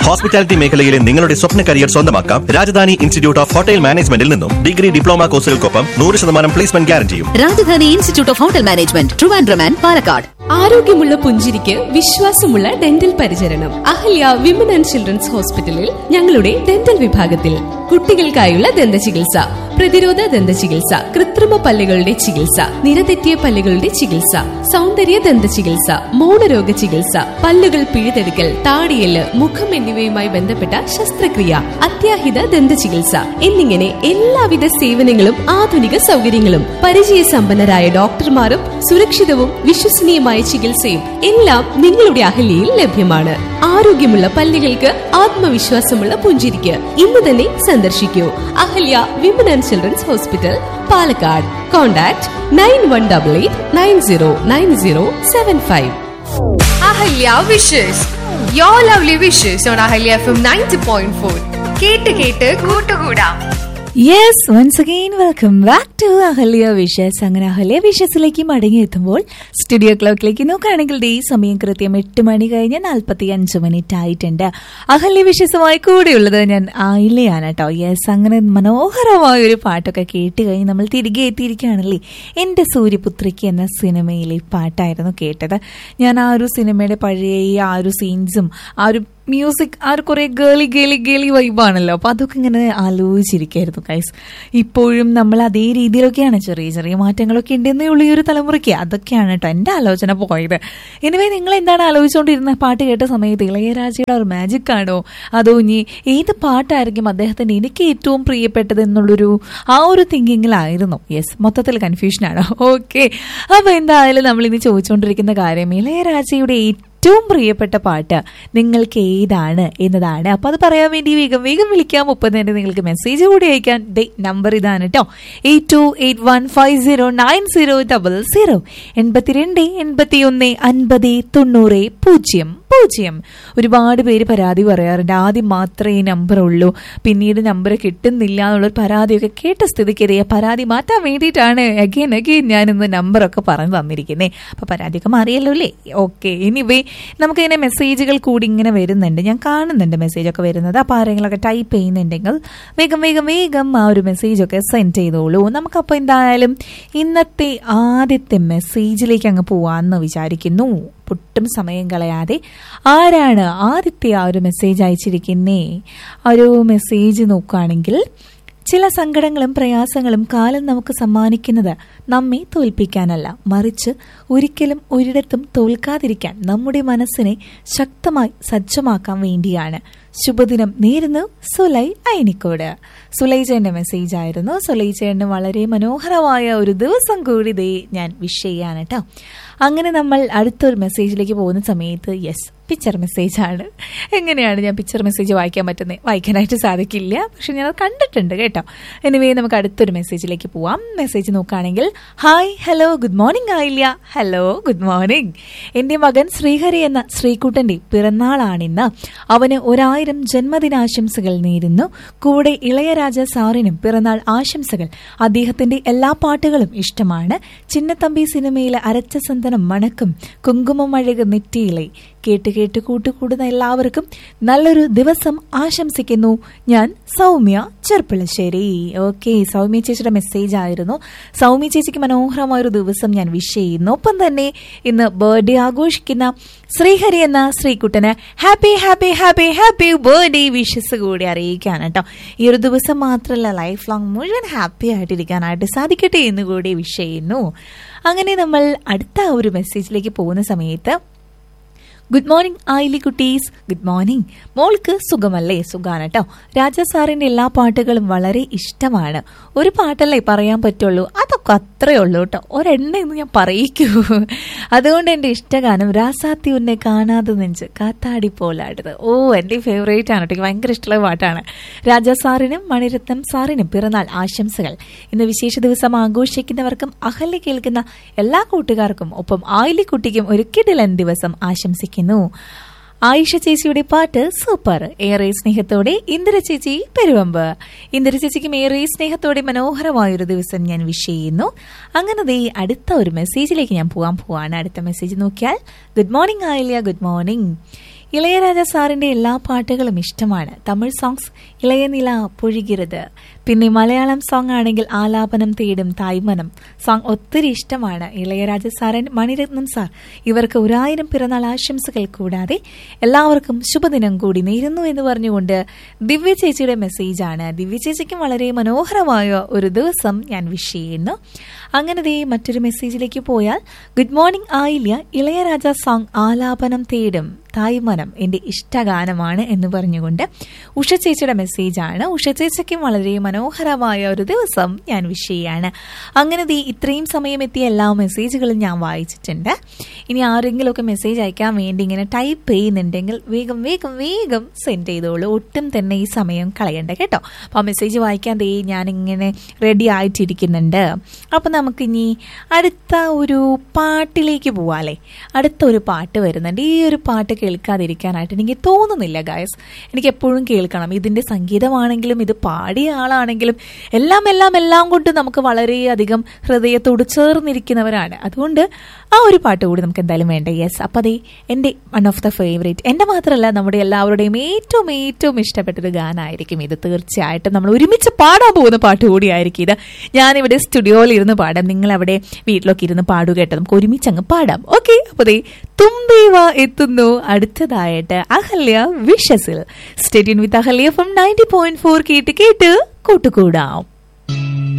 hospitality മേഖലയിലെ നിങ്ങളുടെ സ്വപ്ന career സ്വന്തമാക്കാം രാജധാനി ഇൻസ്റ്റിറ്റ്യൂട്ട് ഓഫ് ഹോട്ടൽ മാനേജ്മെന്റിൽ നിന്നും ഡിഗ്രി ഡിപ്ലോമ കോഴ്സുകൾക്കൊപ്പം നൂറ് ശതമാനം പ്ലേസ്മെന്റ് ഗ്യാരണ്ടിയും Rajadhani institute of hotel management Trivandrum and Palakkad ആരോഗ്യമുള്ള പുഞ്ചിരിക്ക് വിശ്വാസമുള്ള ഡെന്റൽ പരിചരണം അഹല്യ വിമൻ ആൻഡ് ചിൽഡ്രൻസ് ഹോസ്പിറ്റലിൽ ഞങ്ങളുടെ ഡെന്റൽ വിഭാഗത്തിൽ കുട്ടികൾക്കായുള്ള ദന്ത ചികിത്സ പ്രതിരോധ ദന്ത ചികിത്സ കൃത്രിമ പല്ലുകളുടെ ചികിത്സ നിരതെറ്റിയ പല്ലുകളുടെ ചികിത്സ സൗന്ദര്യ ദന്ത ചികിത്സ മൗനരോഗ ചികിത്സ പല്ലുകൾ പിഴുതെടുക്കൽ താടിയല് മുഖം എന്നിവയുമായി ബന്ധപ്പെട്ട ശസ്ത്രക്രിയ അത്യാഹിത ദന്ത ചികിത്സ എന്നിങ്ങനെ എല്ലാവിധ സേവനങ്ങളും ആധുനിക സൗകര്യങ്ങളും പരിചയസമ്പന്നരായ ഡോക്ടർമാരും സുരക്ഷിതവും വിശ്വസനീയമായ ചികിത്സയും എല്ലാം നിങ്ങളുടെ അഹല്യയിൽ ലഭ്യമാണ് ആരോഗ്യമുള്ള പല്ലുകൾക്ക് ആത്മവിശ്വാസമുള്ള പുഞ്ചിരിക്ക് ഇന്ന് തന്നെ സന്ദർശിക്കൂ Ahalya women and children's hospital Palakkad contact nine one double eight nine zero nine zero seven five Ahalya wishes your lovely wishes on Ahalya F M ninety point four കേട്ട് കേട്ട് കൂട്ടുകൂടാം yes once again welcome back to Ahalya wishes അങ്ങനെ അഹല്യ വിഷസിലേക്ക് മടങ്ങി എത്തുമ്പോൾ studio ക്ലോക്കിലേക്ക് നോക്കുകയാണെങ്കിൽ ഈ സമയം കൃത്യം എട്ട് മണി കഴിഞ്ഞ് നാൽപ്പത്തി അഞ്ച് മിനിറ്റ് ആയിട്ടുണ്ട് അഹല്യ വിഷസുമായി കൂടെയുള്ളത് ഞാൻ ആയില്ലയാണ് കേട്ടോ യെസ് അങ്ങനെ മനോഹരമായ ഒരു പാട്ടൊക്കെ കേട്ട് കഴിഞ്ഞ് നമ്മൾ തിരികെ എത്തിയിരിക്കുകയാണല്ലേ എൻ്റെ സൂര്യപുത്രിക്ക് എന്ന സിനിമയിലെ പാട്ടായിരുന്നു കേട്ടത് ഞാൻ ആ ഒരു സിനിമയുടെ പഴയ ആ ഒരു സീൻസും ആ ഒരു മ്യൂസിക് ആ ഒരു കുറെ ഗേളി ഗേളി ഗേളി വൈബാണല്ലോ അപ്പൊ അതൊക്കെ ഇങ്ങനെ ആലോചിച്ചിരിക്കായിരുന്നു ഗൈസ് ഇപ്പോഴും നമ്മൾ അതേ രീതിയിലൊക്കെയാണ് ചെറിയ ചെറിയ മാറ്റങ്ങളൊക്കെ ഉണ്ടെന്നേ ഉള്ളൂ ഈ ഒരു തലമുറയ്ക്ക് അതൊക്കെയാണ് കേട്ടോ എൻ്റെ ആലോചന പോയത് എനിവേ നിങ്ങൾ എന്താണ് ആലോചിച്ചുകൊണ്ടിരുന്ന പാട്ട് കേട്ട സമയത്ത് ഇളയരാജയുടെ ഒരു മാജിക് ആണോ അതോ ഇനി ഏത് പാട്ടായിരിക്കും അദ്ദേഹത്തിന് എനിക്ക് ഏറ്റവും പ്രിയപ്പെട്ടത് എന്നുള്ളൊരു ആ ഒരു തിങ്കിങ്ങിലായിരുന്നു യെസ് മൊത്തത്തിൽ കൺഫ്യൂഷനാണ് ഓക്കെ അപ്പൊ എന്തായാലും നമ്മൾ ഇനി ചോദിച്ചുകൊണ്ടിരിക്കുന്ന കാര്യം ഇളയരാജയുടെ ഏറ്റവും പ്രിയപ്പെട്ട പാട്ട് നിങ്ങൾക്ക് ഏതാണ് എന്നതാണ് അപ്പൊ അത് പറയാൻ വേണ്ടി വേഗം വേഗം വിളിക്കാം ഒപ്പം തന്നെ നിങ്ങൾക്ക് മെസ്സേജ് കൂടി അയക്കാൻ ദേ നമ്പർ ഇതാണ് കേട്ടോ eight two eight one five zero nine zero double zero എൺപത്തിരണ്ട് എൺപത്തി ഒന്ന് അൻപത് തൊണ്ണൂറ് പൂജ്യം പൂജ്യം ഒരുപാട് പേര് പരാതി പറയാറുണ്ട് ആദ്യം മാത്രമേ ഈ നമ്പർ ഉള്ളൂ പിന്നീട് നമ്പർ കിട്ടുന്നില്ല എന്നുള്ളൊരു പരാതിയൊക്കെ കേട്ട സ്ഥിതിക്ക് ഇതേ പരാതി മാറ്റാൻ വേണ്ടിയിട്ടാണ് അഗൈൻ അഗൈൻ ഞാൻ ഇന്ന് നമ്പറൊക്കെ പറഞ്ഞു തന്നിരിക്കുന്നത് അപ്പൊ പരാതിയൊക്കെ മാറിയല്ലോ അല്ലേ ഓക്കെ എനിവേ നമുക്കിങ്ങനെ മെസ്സേജുകൾ കൂടി ഇങ്ങനെ വരുന്നുണ്ട് ഞാൻ കാണുന്നുണ്ട് മെസ്സേജൊക്കെ വരുന്നത് അപ്പോൾ ആരെങ്കിലുമൊക്കെ ടൈപ്പ് ചെയ്യുന്നുണ്ടെങ്കിൽ വേഗം വേഗം വേഗം ആ ഒരു മെസ്സേജൊക്കെ സെൻഡ് ചെയ്തോളൂ നമുക്കപ്പോൾ എന്തായാലും ഇന്നത്തെ ആദ്യത്തെ മെസ്സേജിലേക്ക് അങ്ങ് പോവാമെന്ന് വിചാരിക്കുന്നു പൊട്ടും സമയം കളയാതെ ആരാണ് ആദ്യത്തെ ആ ഒരു മെസ്സേജ് അയച്ചിരിക്കുന്നേ ആ ഒരു മെസ്സേജ് നോക്കുകയാണെങ്കിൽ ചില സങ്കടങ്ങളും പ്രയാസങ്ങളും കാലം നമുക്ക് സമ്മാനിക്കുന്നത് നമ്മെ തോൽപ്പിക്കാനല്ല മറിച്ച് ഒരിക്കലും ഒരിടത്തും തോൽക്കാതിരിക്കാൻ നമ്മുടെ മനസ്സിനെ ശക്തമായി സജ്ജമാക്കാൻ വേണ്ടിയാണ് ശുഭദിനം നേരുന്നു സുലൈ അയനിക്കോട് സുലൈചേന്റെ മെസ്സേജ് ആയിരുന്നു സുലൈചേന് വളരെ മനോഹരമായ ഒരു ദിവസം കൂടി ദേ ഞാൻ വിഷ് ചെയ്യാണ് കേട്ടോ അങ്ങനെ നമ്മൾ അടുത്തൊരു മെസ്സേജിലേക്ക് പോകുന്ന സമയത്ത് യെസ് പിക്ചർ മെസ്സേജ് ആണ് എങ്ങനെയാണ് ഞാൻ പിക്ചർ മെസ്സേജ് വായിക്കാൻ പറ്റുന്നത് വായിക്കാനായിട്ട് സാധിക്കില്ല പക്ഷെ ഞാൻ അത് കണ്ടിട്ടുണ്ട് കേട്ടോ എനിവേ നമുക്ക് അടുത്തൊരു മെസ്സേജിലേക്ക് പോവാം മെസ്സേജ് നോക്കുകയാണെങ്കിൽ ഹായ് ഹലോ ഗുഡ് മോർണിംഗ് ആയില്ല ഹലോ ഗുഡ് മോർണിംഗ് എൻ്റെ മകൻ ശ്രീഹരി എന്ന ശ്രീകുട്ടന്റെ പിറന്നാളാണിന്ന് അവന് ഒരായിരം ജന്മദിനാശംസകൾ നേരുന്നു കൂടെ ഇളയരാജ സാറിനും പിറന്നാൾ ആശംസകൾ അദ്ദേഹത്തിന്റെ എല്ലാ പാട്ടുകളും ഇഷ്ടമാണ് ചിന്നത്തമ്പി സിനിമയിലെ അരച്ച സന്തനം മണക്കും കുങ്കുമം അഴക് നെറ്റിയിലെ കേട്ട് കേട്ട് കൂട്ടുകൂടുന്ന എല്ലാവർക്കും നല്ലൊരു ദിവസം ആശംസിക്കുന്നു ഞാൻ സൗമ്യ ചെർപ്പിളശ്ശേരി ഓക്കെ സൗമ്യ ചേച്ചിയുടെ മെസ്സേജ് ആയിരുന്നു സൗമ്യ ചേച്ചിക്ക് മനോഹരമായ ഒരു ദിവസം ഞാൻ വിഷ് ചെയ്യുന്നു ഒപ്പം തന്നെ ഇന്ന് ബർത്ത്ഡേ ആഘോഷിക്കുന്ന ശ്രീഹരി എന്ന ശ്രീകുട്ടന് happy happy happy happy birthday wishes കൂടി അറിയിക്കാണ് കേട്ടോ ഈ ഒരു ദിവസം മാത്രമല്ല ലൈഫ് ലോങ് മുഴുവൻ ഹാപ്പി ആയിട്ടിരിക്കാനായിട്ട് സാധിക്കട്ടെ എന്ന് കൂടി വിഷ് ചെയ്യുന്നു അങ്ങനെ നമ്മൾ അടുത്ത ഒരു മെസ്സേജിലേക്ക് പോകുന്ന സമയത്ത് ഗുഡ് മോർണിംഗ് ആയിലി കുട്ടീസ് ഗുഡ് മോർണിംഗ് മോൾക്ക് സുഖമല്ലേ സുഖാണ് കേട്ടോ രാജ സാറിന്റെ എല്ലാ പാട്ടുകളും വളരെ ഇഷ്ടമാണ് ഒരു പാട്ടല്ലേ പറയാൻ പറ്റുള്ളൂ അതൊക്കെ അത്രേ ഉള്ളൂ കേട്ടോ ഒരെണ്ണെന്ന് ഞാൻ പറയിക്കൂ അതുകൊണ്ട് എൻ്റെ ഇഷ്ടഗാനം രാസാത്തി ഉന്നെ കാണാതെ നെഞ്ച് കാത്താടി പോലാടുത് ഓ എൻ്റെ ഫേവറേറ്റ് ആണ് കേട്ടോ എനിക്ക് ഭയങ്കര ഇഷ്ടമുള്ള പാട്ടാണ് രാജ സാറിനും മണിരത്നം സാറിനും പിറന്നാൾ ആശംസകൾ ഇന്ന് വിശേഷ ദിവസം ആഘോഷിക്കുന്നവർക്കും അഹല്യ കേൾക്കുന്ന എല്ലാ കൂട്ടുകാർക്കും ഒപ്പം ആയിലി കുട്ടിക്കും ഒരു കിടിലൻ ദിവസം ആശംസിക്കുന്നു ആയിഷ ചേച്ചിയുടെ പാട്ട് സൂപ്പർ ഏറെ സ്നേഹത്തോടെ ഇന്ദിര ചേച്ചി പെരുവമ്പ് ഇന്ദിര ചേച്ചിക്കും ഏറെ സ്നേഹത്തോടെ മനോഹരമായൊരു ദിവസം ഞാൻ വിഷ് ചെയ്യുന്നു അങ്ങനെ ദേ അടുത്ത ഒരു മെസ്സേജിലേക്ക് ഞാൻ പോകാൻ പോവാണ് അടുത്ത മെസ്സേജ് നോക്കിയാൽ ഗുഡ് മോർണിംഗ് ആയില്ല ഗുഡ് മോർണിംഗ് ഇളയരാജ സാറിന്റെ എല്ലാ പാട്ടുകളും ഇഷ്ടമാണ് തമിഴ് സോങ്സ് ഇളയനില പൊഴികരുത് പിന്നെ മലയാളം സോങ് ആണെങ്കിൽ ആലാപനം തേടും തായ്മനം സോങ് ഒത്തിരി ഇഷ്ടമാണ് ഇളയരാജ സാറൻ മണിരത്നം സാർ ഇവർക്ക് ഒരായിരം പിറന്നാൾ ആശംസകൾ കൂടാതെ എല്ലാവർക്കും ശുഭദിനം കൂടി നേരുന്നു എന്ന് പറഞ്ഞുകൊണ്ട് ദിവ്യ ചേച്ചിയുടെ മെസ്സേജാണ് ദിവ്യ ചേച്ചിക്കും വളരെ മനോഹരമായ ഒരു ദിവസം ഞാൻ വിഷ് ചെയ്യുന്നു അങ്ങനെ ദേ മറ്റൊരു മെസ്സേജിലേക്ക് പോയാൽ ഗുഡ് മോർണിംഗ് ആയില്ല ഇളയരാജ സോങ് ആലാപനം തേടും തായ്മനം എൻ്റെ ഇഷ്ടഗാനമാണ് എന്ന് പറഞ്ഞുകൊണ്ട് ഉഷ ചേച്ചിയുടെ മെസ്സേജാണ് ഉഷ ചേച്ചിക്കും വളരെ മനോഹരമായ ഒരു ദിവസം ഞാൻ വിഷ് ചെയ്യാണ് അങ്ങനെ ദേ ഇത്രയും സമയം എത്തിയ എല്ലാ മെസ്സേജുകളും ഞാൻ വായിച്ചിട്ടുണ്ട് ഇനി ആരെങ്കിലുമൊക്കെ മെസ്സേജ് അയക്കാൻ വേണ്ടി ഇങ്ങനെ ടൈപ്പ് ചെയ്യുന്നുണ്ടെങ്കിൽ വേഗം വേഗം വേഗം സെൻഡ് ചെയ്തോളൂ ഒട്ടും തന്നെ ഈ സമയം കളയണ്ട കേട്ടോ അപ്പോൾ ആ മെസ്സേജ് വായിക്കാൻ ദേ ഞാനിങ്ങനെ റെഡി ആയിട്ടിരിക്കുന്നുണ്ട് അപ്പം നമുക്കിനി അടുത്ത ഒരു പാട്ടിലേക്ക് പോവാല്ലേ അടുത്ത ഒരു പാട്ട് വരുന്നുണ്ട് ഈ ഒരു പാട്ട് കേൾക്കാതിരിക്കാനായിട്ട് എനിക്ക് തോന്നുന്നില്ല ഗായസ് എനിക്ക് എപ്പോഴും കേൾക്കണം ഇതിൻ്റെ സംഗീതമാണെങ്കിലും ഇത് പാടിയ ആളാണെങ്കിലും എല്ലാം എല്ലാം എല്ലാം കൊണ്ട് നമുക്ക് വളരെയധികം ഹൃദയത്തോട് ചേർന്നിരിക്കുന്നവരാണ് അതുകൊണ്ട് ആ ഒരു പാട്ട് കൂടി നമുക്ക് എന്തായാലും വേണ്ട യെസ് അപ്പം അതേ എൻ്റെ വൺ ഓഫ് ദ ഫേവറേറ്റ് എൻ്റെ മാത്രമല്ല നമ്മുടെ എല്ലാവരുടെയും ഏറ്റവും ഏറ്റവും ഇഷ്ടപ്പെട്ടൊരു ഗാനമായിരിക്കും ഇത് തീർച്ചയായിട്ടും നമ്മൾ ഒരുമിച്ച് പാടാൻ പോകുന്ന പാട്ട് കൂടിയായിരിക്കും ഇത് ഞാനിവിടെ സ്റ്റുഡിയോയിൽ ഇരുന്ന് പാടാം നിങ്ങൾ അവിടെ വീട്ടിലൊക്കെ ഇരുന്ന് പാടുക കേട്ടോ നമുക്ക് ഒരുമിച്ച് അങ്ങ് പാടാം ഓക്കെ അപ്പോൾ ദേ തുമ്പേവ എത്തുന്നു അടുത്തതായിട്ട് അഹല്യ വിഷസിൽ stay tuned with Ahalya from ninety point four കേട്ട് കേട്ട് കൂട്ടുകൂടാം